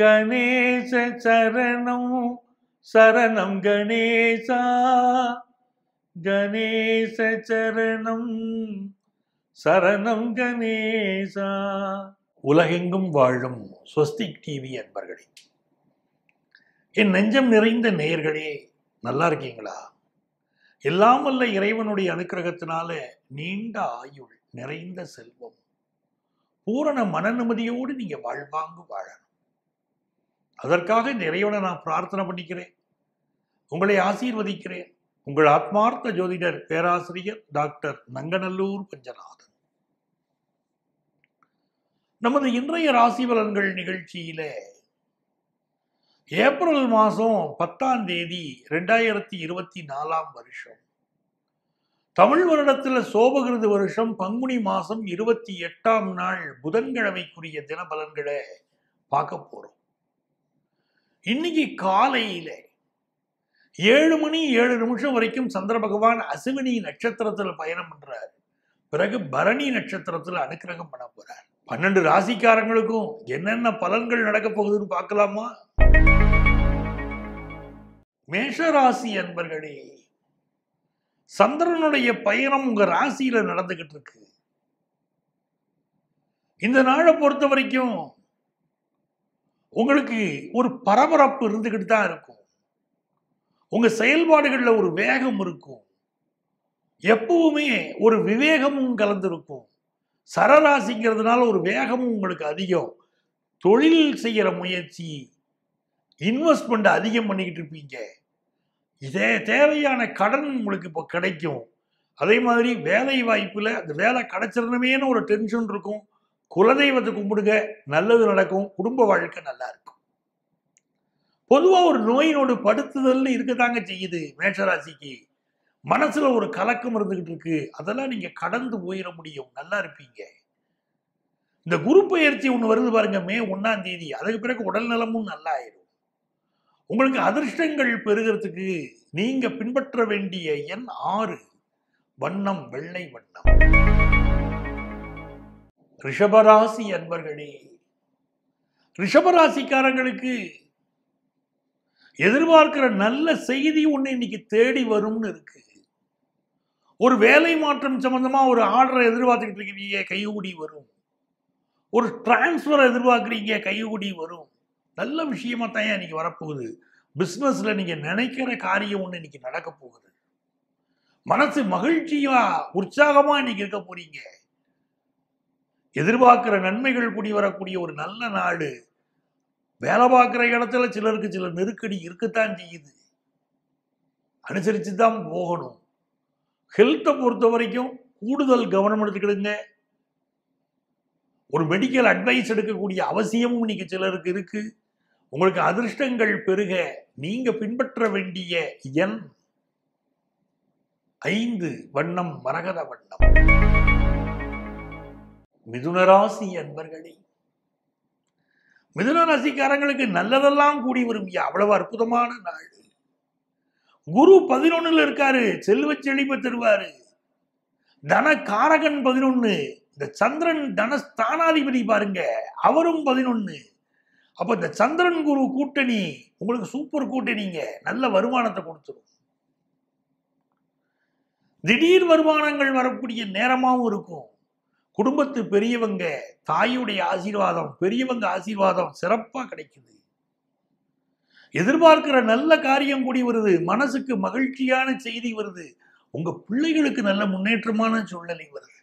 கணேச சரணம் சரணம் கணேசா கணேச சரணம் சரணம் கணேசா உலகெங்கும் வாழும் ஸ்வஸ்திக் டிவி அன்பர்களே என் நெஞ்சம் நிறைந்த நேயர்களே நல்லா இருக்கீங்களா எல்லாம் வல்ல இறைவனுடைய அனுக்கிரகத்தினால நீண்ட ஆயுள் நிறைந்த செல்வம் பூரண மன நிம்மதியோடு நீங்க வாழ்வாங்கு வாழணும் அதற்காக இந்த இறைவனை நான் பிரார்த்தனை பண்ணிக்கிறேன் உங்களை ஆசீர்வதிக்கிறேன் உங்கள் ஆத்மார்த்த ஜோதிடர் பேராசிரியர் டாக்டர் நங்கநல்லூர் பஞ்சநாதன் நமது இன்றைய ராசி பலன்கள் நிகழ்ச்சியில ஏப்ரல் மாதம் பத்தாம் தேதி ரெண்டாயிரத்தி இருபத்தி நாலாம் வருஷம் தமிழ் வருடத்தில் சோபகிருது வருஷம் பங்குனி மாதம் இருபத்தி எட்டாம் நாள் புதன்கிழமைக்குரிய தின பலன்களை பார்க்க போறோம் இன்னைக்கு காலையில ஏழு மணி ஏழு நிமிஷம் வரைக்கும் சந்திர பகவான் அசுவினி நட்சத்திரத்தில் பயணம் பண்றார் பிறகு பரணி நட்சத்திரத்தில் அனுக்கிரகம் பண்ண போறார் பன்னெண்டு ராசிக்காரங்களுக்கும் என்னென்ன பலன்கள் நடக்க போகுதுன்னு பார்க்கலாமா மேஷராசி அன்பர்களே சந்திரனுடைய பயணம் உங்க ராசியில நடந்துகிட்டு இருக்கு இந்த நாளை பொறுத்த வரைக்கும் உங்களுக்கு ஒரு பரபரப்பு இருந்துகிட்டு தான் இருக்கும் உங்க செயல்பாடுகள்ல ஒரு வேகம் இருக்கும் எப்பவுமே ஒரு விவேகமும் கலந்திருக்கும் சரராசிங்கிறதுனால ஒரு வேகமும் உங்களுக்கு அதிகம் தொழில் செய்யற முயற்சி இன்வெஸ்ட்மெண்ட் அதிகம் பண்ணிக்கிட்டு இருப்பீங்க இதே தேவையான கடன் உங்களுக்கு இப்போ கிடைக்கும் அதே மாதிரி வேலை வாய்ப்புல அந்த வேலை கிடைச்சிடணுமேனு ஒரு டென்ஷன் இருக்கும் குலதெய்வத்தை கும்பிடுங்க நல்லது நடக்கும் குடும்ப வாழ்க்கை நல்லா இருக்கும் பொதுவாக ஒரு நோயினோடு படுத்துதல் இருக்கத்தாங்க செய்யுது மேஷராசிக்கு மனசுல ஒரு கலக்கம் இருந்துகிட்டு இருக்கு அதெல்லாம் நீங்க கடந்து போயிட முடியும் நல்லா இருப்பீங்க இந்த குரு பயிற்சி ஒன்று வருது பாருங்க மே ஒன்னாம் தேதி அதுக்கு பிறகு உடல் நலமும் நல்லா ஆயிடும் உங்களுக்கு அதிர்ஷ்டங்கள் பெறுகிறதுக்கு நீங்க பின்பற்ற வேண்டிய எண் ஆறு வண்ணம் வெள்ளை வண்ணம் ரிஷபராசி அன்பர்களே ரிஷபராசிக்காரங்களுக்கு எதிர்பார்க்கிற நல்ல செய்தி ஒன்று இன்னைக்கு தேடி வரும்னு இருக்கு ஒரு வேலை மாற்றம் சம்பந்தமா ஒரு ஆர்டரை எதிர்பார்த்துக்கிட்டு இருக்கிறீங்க கைகூடி வரும் ஒரு டிரான்ஸ்ஃபர் எதிர்பார்க்குறீங்க கைகூடி வரும் நல்ல விஷயமா தான் இன்னைக்கு வரப்போகுது பிஸ்னஸ்ல நீங்க நினைக்கிற காரியம் ஒன்று இன்னைக்கு நடக்க போகுது மனசு மகிழ்ச்சியா உற்சாகமா இன்னைக்கு இருக்க போறீங்க எதிர்பார்க்கிற நன்மைகள் கூடி வரக்கூடிய ஒரு நல்ல நாடு வேலை பார்க்குற இடத்துல சிலருக்கு சில நெருக்கடி இருக்கத்தான் செய்யுது அனுசரித்து தான் போகணும் ஹெல்த்தை பொறுத்த வரைக்கும் கூடுதல் கவனம் எடுத்துக்கிடுங்க ஒரு மெடிக்கல் அட்வைஸ் எடுக்கக்கூடிய அவசியமும் இன்னைக்கு சிலருக்கு இருக்கு உங்களுக்கு அதிர்ஷ்டங்கள் பெருக நீங்க பின்பற்ற வேண்டிய எண் ஐந்து வண்ணம் மரகத வண்ணம் மிதுனராசி அன்பர்களே மிதுன ராசிக்காரங்களுக்கு நல்லதெல்லாம் கூடி வரும் அவ்வளவு அற்புதமான நாள் குரு பதினொன்னுல இருக்காரு செல்வ செழிப்பை தருவாரு தன காரகன் பதினொன்னு இந்த சந்திரன் தனஸ்தானாதிபதி பாருங்க அவரும் பதினொன்னு அப்ப இந்த சந்திரன் குரு கூட்டணி உங்களுக்கு சூப்பர் கூட்டணிங்க நல்ல வருமானத்தை கொடுத்துரும் திடீர் வருமானங்கள் வரக்கூடிய நேரமாவும் இருக்கும் குடும்பத்து பெரியவங்க தாயுடைய ஆசீர்வாதம் பெரியவங்க ஆசீர்வாதம் சிறப்பா கிடைக்குது எதிர்பார்க்கிற நல்ல காரியம் கூடி வருது மனசுக்கு மகிழ்ச்சியான செய்தி வருது உங்க பிள்ளைகளுக்கு நல்ல முன்னேற்றமான சூழ்நிலை வருது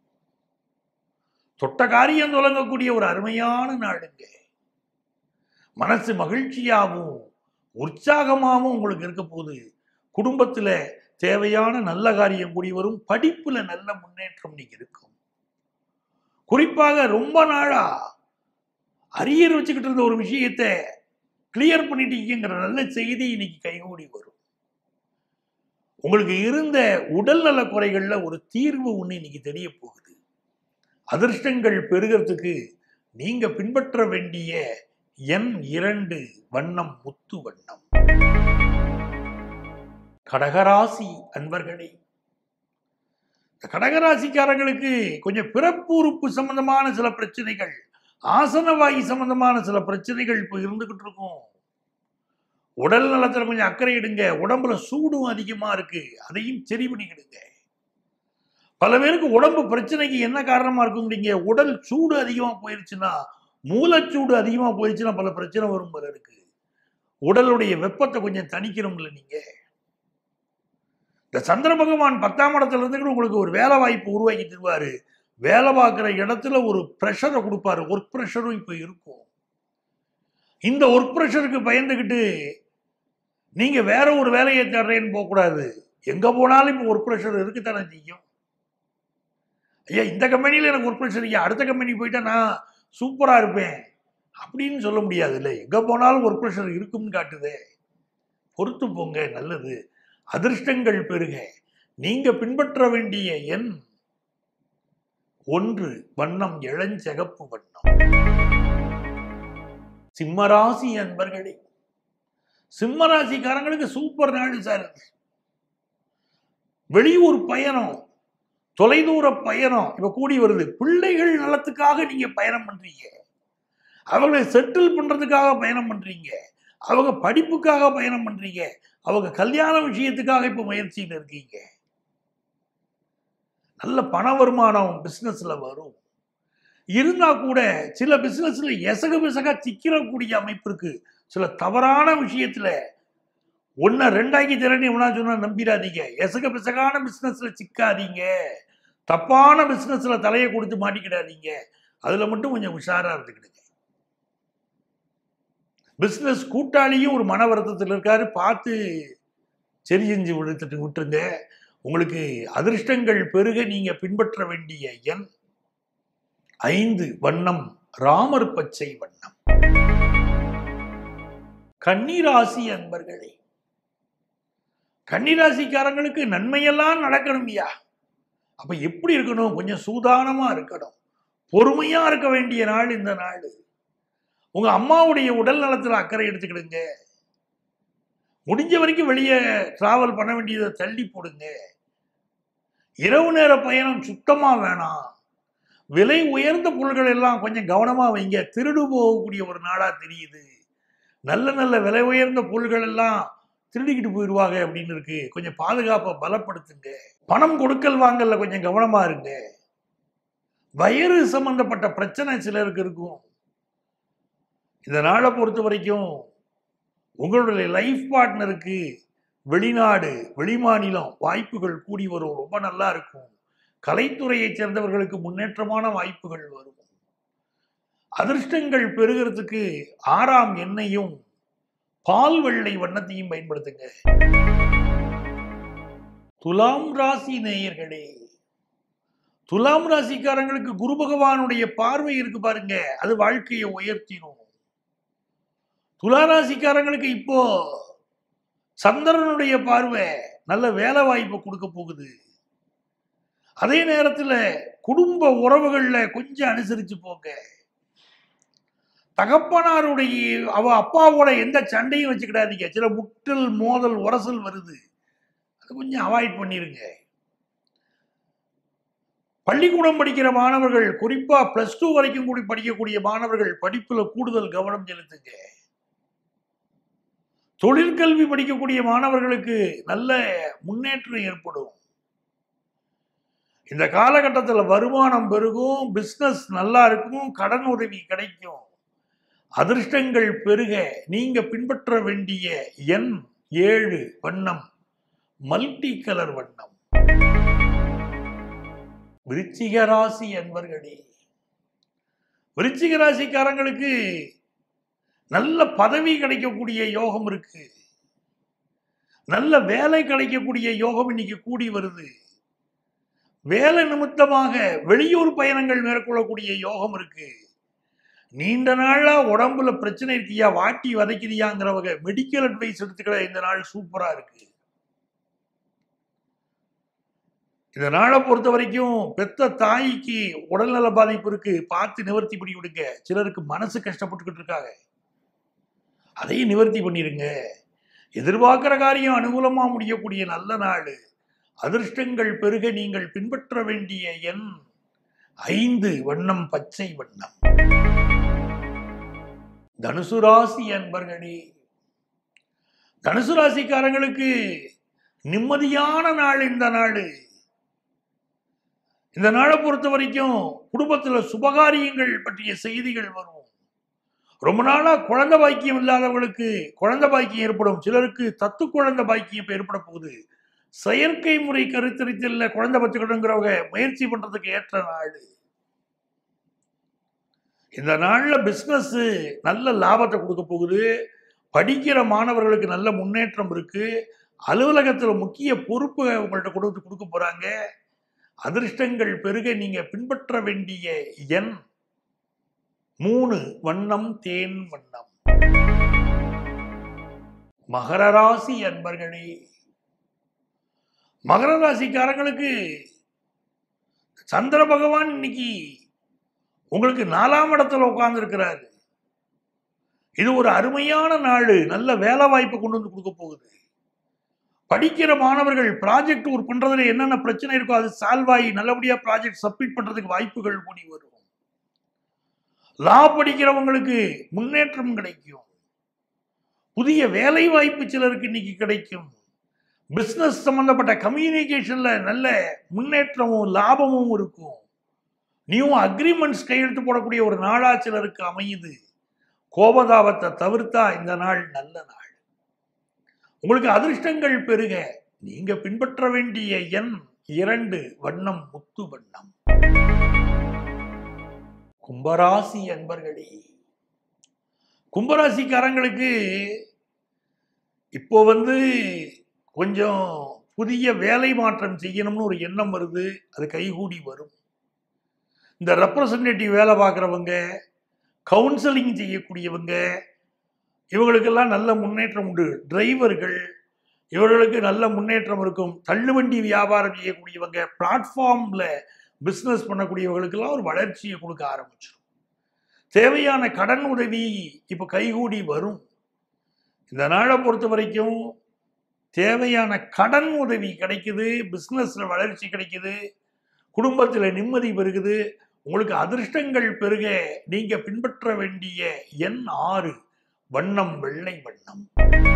தொட்ட காரியம் தொடங்கக்கூடிய ஒரு அருமையான நாடுங்க மனசு மகிழ்ச்சியாகவும் உற்சாகமாகவும் உங்களுக்கு இருக்க போகுது குடும்பத்துல தேவையான நல்ல காரியம் கூடி வரும் படிப்புல நல்ல முன்னேற்றம் நீங்க இருக்கும் குறிப்பாக ரொம்ப நாளா அரியர் வச்சுக்கிட்டு இருந்த ஒரு விஷயத்தை கிளியர் பண்ணிட்டீங்கிற நல்ல செய்தி இன்னைக்கு கைகூடி வரும் உங்களுக்கு இருந்த உடல் நல குறைகள்ல ஒரு தீர்வு ஒண்ணு இன்னைக்கு தெரிய போகுது அதிர்ஷ்டங்கள் பெறுகிறதுக்கு நீங்க பின்பற்ற வேண்டிய எண் இரண்டு வண்ணம் முத்து வண்ணம் கடகராசி அன்பர்களே இந்த கடகராசிக்காரங்களுக்கு கொஞ்சம் பிறப்பு உறுப்பு சம்பந்தமான சில பிரச்சனைகள் ஆசனவாயு சம்பந்தமான சில பிரச்சனைகள் இப்போ இருந்துகிட்டு இருக்கும் உடல் நலத்துல கொஞ்சம் அக்கறை எடுங்க உடம்புல சூடும் அதிகமா இருக்கு அதையும் சரி பண்ணிக்கிடுங்க பல பேருக்கு உடம்பு பிரச்சனைக்கு என்ன காரணமா இருக்குங்கிறீங்க உடல் சூடு அதிகமா போயிருச்சுன்னா மூலச்சூடு அதிகமா போயிருச்சுன்னா பல பிரச்சனை வரும் போல இருக்கு உடலுடைய வெப்பத்தை கொஞ்சம் தணிக்கணும்ல நீங்க இந்த சந்திர பகவான் பத்தாம் இடத்துல இருந்து உங்களுக்கு ஒரு வேலை வாய்ப்பு உருவாக்கி தருவாரு வேலை பார்க்குற இடத்துல ஒரு ப்ரெஷரை கொடுப்பாரு ஒர்க் ப்ரெஷரும் இப்போ இருக்கும் இந்த ஒர்க் ப்ரெஷருக்கு பயந்துக்கிட்டு நீங்க வேற ஒரு வேலையை தேடுறேன்னு போகக்கூடாது எங்க போனாலும் இப்போ ஒர்க் ப்ரெஷர் இருக்குத்தானே செய்யும் ஐயா இந்த கம்பெனியில் எனக்கு ஒர்க் ப்ரெஷர் ஐயா அடுத்த கம்பெனி போயிட்டா நான் சூப்பராக இருப்பேன் அப்படின்னு சொல்ல முடியாது இல்லை எங்கே போனாலும் ஒர்க் ப்ரெஷர் இருக்கும்னு காட்டுதே பொறுத்து போங்க நல்லது அதிர்ஷ்டங்கள் பெருக நீங்க பின்பற்ற வேண்டிய எண் ஒன்று வண்ணம் இளஞ்செகப்பு வண்ணம் சிம்மராசி அன்பர்களே சிம்மராசிக்காரங்களுக்கு சூப்பர் நாள் சார் வெளியூர் பயணம் தொலைதூர பயணம் இப்ப கூடி வருது பிள்ளைகள் நலத்துக்காக நீங்க பயணம் பண்றீங்க அவங்களை செட்டில் பண்றதுக்காக பயணம் பண்றீங்க அவங்க படிப்புக்காக பயணம் பண்றீங்க அவங்க கல்யாண விஷயத்துக்காக இப்ப முயற்சியில் இருக்கீங்க நல்ல பண வருமானம் பிசினஸ்ல வரும் இருந்தா கூட சில பிசினஸ்ல எசக பிசக சிக்கிறக்கூடிய அமைப்பு இருக்கு சில தவறான விஷயத்துல ஒன்ன ரெண்டாக்கி தரேன்னு எவனா சொன்னா நம்பிடாதீங்க எசக பிசகான பிசினஸ்ல சிக்காதீங்க தப்பான பிசினஸ்ல தலையை கொடுத்து மாட்டிக்கிடாதீங்க அதுல மட்டும் கொஞ்சம் உஷாரா இருந்துக்கிடுங்க பிசினஸ் கூட்டாளியும் ஒரு மன வருத்தத்தில் இருக்காரு பார்த்து சரி செஞ்சு விடுத்துட்டு விட்டுருங்க உங்களுக்கு அதிர்ஷ்டங்கள் பெருக நீங்க பின்பற்ற வேண்டிய எண் ஐந்து வண்ணம் ராமர் பச்சை வண்ணம் கன்னிராசி அன்பர்களே கன்னிராசிக்காரங்களுக்கு நன்மையெல்லாம் நடக்கணும்யா அப்ப எப்படி இருக்கணும் கொஞ்சம் சூதானமா இருக்கணும் பொறுமையா இருக்க வேண்டிய நாள் இந்த நாள் உங்க அம்மாவுடைய உடல் நலத்துல அக்கறை எடுத்துக்கிடுங்க முடிஞ்ச வரைக்கும் வெளியே டிராவல் பண்ண வேண்டியதை தள்ளி போடுங்க இரவு நேர பயணம் சுத்தமா வேணாம் விலை உயர்ந்த பொருள்கள் எல்லாம் கொஞ்சம் கவனமா வைங்க திருடு போகக்கூடிய ஒரு நாளா தெரியுது நல்ல நல்ல விலை உயர்ந்த பொருள்கள் எல்லாம் திருடிக்கிட்டு போயிடுவாங்க அப்படின்னு இருக்கு கொஞ்சம் பாதுகாப்பை பலப்படுத்துங்க பணம் கொடுக்கல் வாங்கல கொஞ்சம் கவனமா இருங்க வயிறு சம்பந்தப்பட்ட பிரச்சனை சிலருக்கு இருக்கும் இந்த நாளை பொறுத்த வரைக்கும் உங்களுடைய லைஃப் பார்ட்னருக்கு வெளிநாடு வெளிமாநிலம் வாய்ப்புகள் கூடி வரும் ரொம்ப நல்லா இருக்கும் கலைத்துறையை சேர்ந்தவர்களுக்கு முன்னேற்றமான வாய்ப்புகள் வரும் அதிர்ஷ்டங்கள் பெறுகிறதுக்கு ஆறாம் எண்ணையும் பால் வெள்ளை வண்ணத்தையும் பயன்படுத்துங்க துலாம் ராசி நேயர்களே துலாம் ராசிக்காரங்களுக்கு குரு பகவானுடைய பார்வை இருக்கு பாருங்க அது வாழ்க்கையை உயர்த்திடும் துளாராசிக்காரங்களுக்கு இப்போ சந்திரனுடைய பார்வை நல்ல வேலை வாய்ப்பை கொடுக்க போகுது அதே நேரத்தில் குடும்ப உறவுகள்ல கொஞ்சம் அனுசரிச்சு போங்க தகப்பனாருடைய அவ அப்பாவோட எந்த சண்டையும் வச்சுக்கிடாதீங்க சில முட்டல் மோதல் உரசல் வருது அது கொஞ்சம் அவாய்ட் பண்ணிருங்க பள்ளிக்கூடம் படிக்கிற மாணவர்கள் குறிப்பா பிளஸ் டூ வரைக்கும் கூடி படிக்கக்கூடிய மாணவர்கள் படிப்புல கூடுதல் கவனம் செலுத்துங்க தொழிற்கல்வி படிக்கக்கூடிய மாணவர்களுக்கு நல்ல முன்னேற்றம் ஏற்படும் இந்த காலகட்டத்தில் வருமானம் பெருகும் பிஸ்னஸ் நல்லா இருக்கும் கடன் உதவி கிடைக்கும் அதிர்ஷ்டங்கள் பெருக நீங்க பின்பற்ற வேண்டிய எண் ஏழு வண்ணம் மல்டி கலர் வண்ணம் விருச்சிக ராசி அன்பர்களே விருச்சிக ராசிக்காரங்களுக்கு நல்ல பதவி கிடைக்கக்கூடிய யோகம் இருக்கு நல்ல வேலை கிடைக்கக்கூடிய யோகம் இன்னைக்கு கூடி வருது வேலை நிமித்தமாக வெளியூர் பயணங்கள் மேற்கொள்ளக்கூடிய யோகம் இருக்கு நீண்ட நாளா உடம்புல பிரச்சனை இருக்கியா வாட்டி வதைக்கிறியாங்கிறவங்க மெடிக்கல் அட்வைஸ் எடுத்துக்கிற இந்த நாள் சூப்பரா இருக்கு இந்த நாளை பொறுத்த வரைக்கும் பெத்த தாய்க்கு உடல்நல பாதிப்பு இருக்கு பார்த்து நிவர்த்தி பண்ணி விடுங்க சிலருக்கு மனசு கஷ்டப்பட்டுக்கிட்டு இருக்காங்க அதையும் நிவர்த்தி பண்ணிருங்க எதிர்பார்க்கிற காரியம் அனுகூலமா முடியக்கூடிய நல்ல நாள் அதிர்ஷ்டங்கள் பெருக நீங்கள் பின்பற்ற வேண்டிய எண் ஐந்து வண்ணம் பச்சை வண்ணம் தனுசு ராசி அன்பர்களே தனுசு ராசிக்காரங்களுக்கு நிம்மதியான நாள் இந்த நாள் இந்த நாளை பொறுத்த வரைக்கும் குடும்பத்துல சுபகாரியங்கள் பற்றிய செய்திகள் வரும் ரொம்ப நாளா குழந்தை பாக்கியம் இல்லாதவர்களுக்கு குழந்தை பாக்கியம் ஏற்படும் சிலருக்கு தத்து குழந்தை பாக்கியம் ஏற்பட போகுது செயற்கை முறை கருத்தரித்தல்ல குழந்தை பத்துக்கணுங்கிறவங்க முயற்சி பண்றதுக்கு ஏற்ற நாள் இந்த நாள்ல பிசினஸ் நல்ல லாபத்தை கொடுக்க போகுது படிக்கிற மாணவர்களுக்கு நல்ல முன்னேற்றம் இருக்கு அலுவலகத்துல முக்கிய பொறுப்பு உங்கள்ட்ட கொடுத்து கொடுக்க போறாங்க அதிர்ஷ்டங்கள் பெருக நீங்க பின்பற்ற வேண்டிய எண் மூணு வண்ணம் தேன் வண்ணம் மகர ராசி அன்பர்களே மகர ராசிக்காரங்களுக்கு சந்திர பகவான் இன்னைக்கு உங்களுக்கு நாலாம் இடத்துல உட்கார்ந்து இருக்கிறாரு இது ஒரு அருமையான நாள் நல்ல வேலை வாய்ப்பை கொண்டு வந்து கொடுக்க போகுது படிக்கிற மாணவர்கள் ப்ராஜெக்ட் ஒர்க் பண்றதுல என்னென்ன பிரச்சனை இருக்கோ அது சால்வ் ஆகி நல்லபடியா ப்ராஜெக்ட் சப்மிட் பண்றதுக்கு வாய்ப்புகள் கூடி வரும் லா படிக்கிறவங்களுக்கு முன்னேற்றம் கிடைக்கும் புதிய வேலை வாய்ப்பு சிலருக்கு இன்னைக்கு கிடைக்கும் பிசினஸ் சம்பந்தப்பட்ட கம்யூனிகேஷன்ல நல்ல முன்னேற்றமும் லாபமும் இருக்கும் நியூ அக்ரிமெண்ட்ஸ் கையெழுத்து போடக்கூடிய ஒரு நாளா சிலருக்கு அமையுது கோபதாபத்தை தவிர்த்தா இந்த நாள் நல்ல நாள் உங்களுக்கு அதிர்ஷ்டங்கள் பெருக நீங்க பின்பற்ற வேண்டிய எண் இரண்டு வண்ணம் முத்து வண்ணம் கும்பராசி அன்பர்களே கும்பராசிக்காரங்களுக்கு இப்போ வந்து கொஞ்சம் புதிய வேலை மாற்றம் செய்யணும்னு ஒரு எண்ணம் வருது அது கைகூடி வரும் இந்த ரெப்ரசன்டேட்டிவ் வேலை பார்க்குறவங்க கவுன்சிலிங் செய்யக்கூடியவங்க இவங்களுக்கெல்லாம் நல்ல முன்னேற்றம் உண்டு டிரைவர்கள் இவர்களுக்கு நல்ல முன்னேற்றம் இருக்கும் தள்ளுவண்டி வியாபாரம் செய்யக்கூடியவங்க பிளாட்ஃபார்மில் பிஸ்னஸ் பண்ணக்கூடியவங்களுக்கெல்லாம் ஒரு வளர்ச்சியை கொடுக்க ஆரம்பிச்சிடும் தேவையான கடன் உதவி இப்போ கைகூடி வரும் இந்த நாளை பொறுத்த வரைக்கும் தேவையான கடன் உதவி கிடைக்குது பிஸ்னஸில் வளர்ச்சி கிடைக்குது குடும்பத்தில் நிம்மதி பெருகுது உங்களுக்கு அதிர்ஷ்டங்கள் பெருக நீங்க பின்பற்ற வேண்டிய எண் ஆறு வண்ணம் வெள்ளை வண்ணம்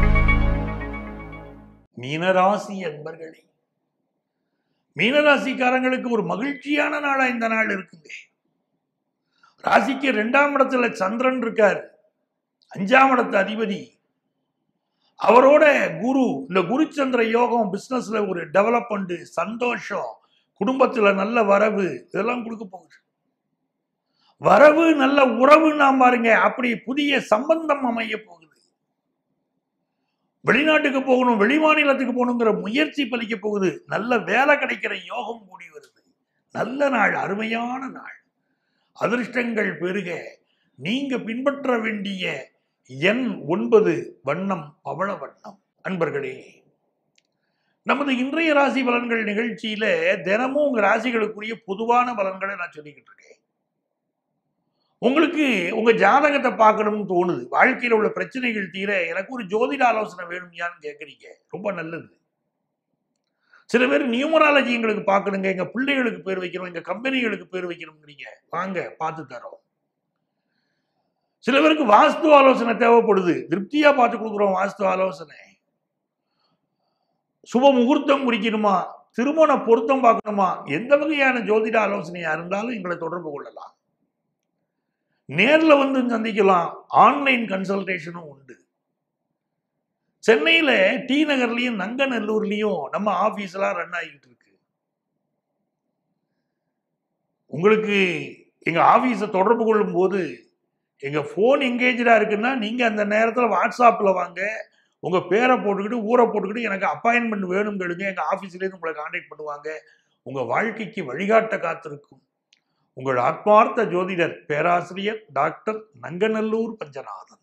மீனராசி அன்பர்களே மீனராசிக்காரங்களுக்கு ஒரு மகிழ்ச்சியான நாளா இந்த நாள் இருக்குங்க ராசிக்கு ரெண்டாம் இடத்துல சந்திரன் இருக்கார் அஞ்சாம் இடத்து அதிபதி அவரோட குரு இந்த குருச்சந்திர யோகம் பிசினஸ்ல ஒரு டெவலப்மெண்ட் சந்தோஷம் குடும்பத்துல நல்ல வரவு இதெல்லாம் கொடுக்க போகுது வரவு நல்ல உறவு நாம் பாருங்க அப்படி புதிய சம்பந்தம் அமைய போகுது வெளிநாட்டுக்கு போகணும் வெளிமாநிலத்துக்கு போகணுங்கிற முயற்சி பலிக்க போகுது நல்ல வேலை கிடைக்கிற யோகம் கூடி வருது நல்ல நாள் அருமையான நாள் அதிர்ஷ்டங்கள் பெருக நீங்க பின்பற்ற வேண்டிய எண் ஒன்பது வண்ணம் பவள வண்ணம் அன்பர்களே நமது இன்றைய ராசி பலன்கள் நிகழ்ச்சியில தினமும் உங்க ராசிகளுக்குரிய பொதுவான பலன்களை நான் சொல்லிக்கிட்டு இருக்கேன் உங்களுக்கு உங்க ஜாதகத்தை பார்க்கணும்னு தோணுது வாழ்க்கையில உள்ள பிரச்சனைகள் தீர எனக்கு ஒரு ஜோதிட ஆலோசனை வேணும்யான்னு கேட்குறீங்க ரொம்ப நல்லது சில பேர் நியூமராலஜி எங்களுக்கு பார்க்கணுங்க எங்க பிள்ளைகளுக்கு பேர் வைக்கணும் எங்க கம்பெனிகளுக்கு பேர் வைக்கணுங்கிறீங்க வாங்க பார்த்து தரோம் சில பேருக்கு வாஸ்து ஆலோசனை தேவைப்படுது திருப்தியா பார்த்து கொடுக்குறோம் வாஸ்து ஆலோசனை சுப முகூர்த்தம் குறிக்கணுமா திருமண பொருத்தம் பார்க்கணுமா எந்த வகையான ஜோதிட ஆலோசனையா இருந்தாலும் எங்களை தொடர்பு கொள்ளலாம் நேர்ல வந்து சந்திக்கலாம் ஆன்லைன் கன்சல்டேஷனும் உண்டு சென்னையில டி நகர்லயும் நங்கநல்லூர்லயும் நம்ம ஆபீஸ் எல்லாம் ரன் ஆகிட்டு இருக்கு உங்களுக்கு எங்க ஆபீஸை தொடர்பு கொள்ளும் போது எங்க போன் எங்கேஜா இருக்குன்னா நீங்க அந்த நேரத்துல வாட்ஸ்அப்ல வாங்க உங்க பேரை போட்டுக்கிட்டு ஊரை போட்டுக்கிட்டு எனக்கு அப்பாயின்மெண்ட் வேணும் கேளுங்க எங்க ஆபீஸ்ல இருந்து உங்களை கான்டாக்ட் பண்ணுவாங்க உங்க வாழ்க்கைக்கு வழிகாட்ட காத்திருக்கும் உங்கள் ஆத்மார்த்த ஜோதிடர் பேராசிரியர் டாக்டர் நங்கநல்லூர் பஞ்சநாதன்